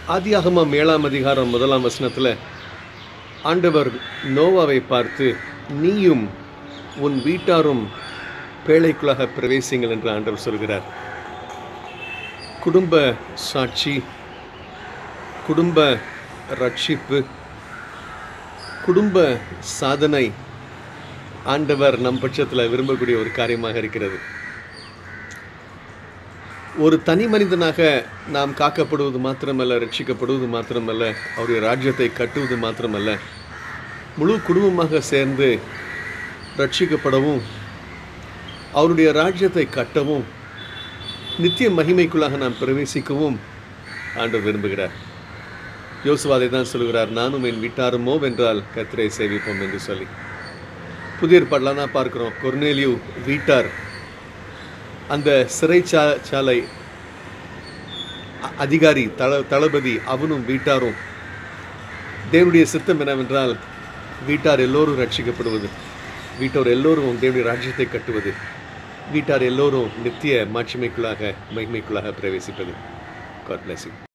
ஆதியாகமம் ஏழாம் அதிகாரம் முதலாம் வசனத்தில் ஆண்டவர் நோவாவை பார்த்து நீயும் உன் வீட்டாரும் பேழைக்குள்ளாக பிரவேசிங்கள் என்று ஆண்டவர் சொல்கிறார் குடும்ப சாட்சி குடும்ப ரட்சிப்பு குடும்ப சாதனை ஆண்டவர் நம் பட்சத்தில் விரும்பக்கூடிய ஒரு காரியமாக இருக்கிறது ஒரு தனி மனிதனாக நாம் காக்கப்படுவது மாத்திரமல்ல ரட்சிக்கப்படுவது மாத்திரமல்ல அவருடைய ராஜ்யத்தை கட்டுவது மாத்திரமல்ல முழு குடும்பமாக சேர்ந்து ரட்சிக்கப்படவும் அவருடைய ராஜ்யத்தை கட்டவும் நித்திய மகிமைக்குள்ளாக நாம் பிரவேசிக்கவும் ஆண்டவர் விரும்புகிறார் யோசுவாதை தான் சொல்கிறார் நானும் என் வீட்டாருமோ வென்றால் கத்திரை சேவிப்போம் என்று சொல்லி புதிய ஏற்பாடுலாம் தான் பார்க்கிறோம் கொர்னேலியு வீட்டார் அந்த சிறைச்சா சாலை அ- அதிகாரி தள தளபதி அவனும் வீட்டாரும் தேவனுடைய சித்தம் என்னவென்றால் வீட்டார் எல்லோரும் ரட்சிக்கப்படுவது வீட்டார் எல்லோரும் தேவனுடைய ராஜ்யத்தை கட்டுவது வீட்டார் எல்லோரும் நித்திய மாட்சிமைக்குள்ளாக மகிமைக்குள்ளாக பிரவேசிப்பது காட் bless you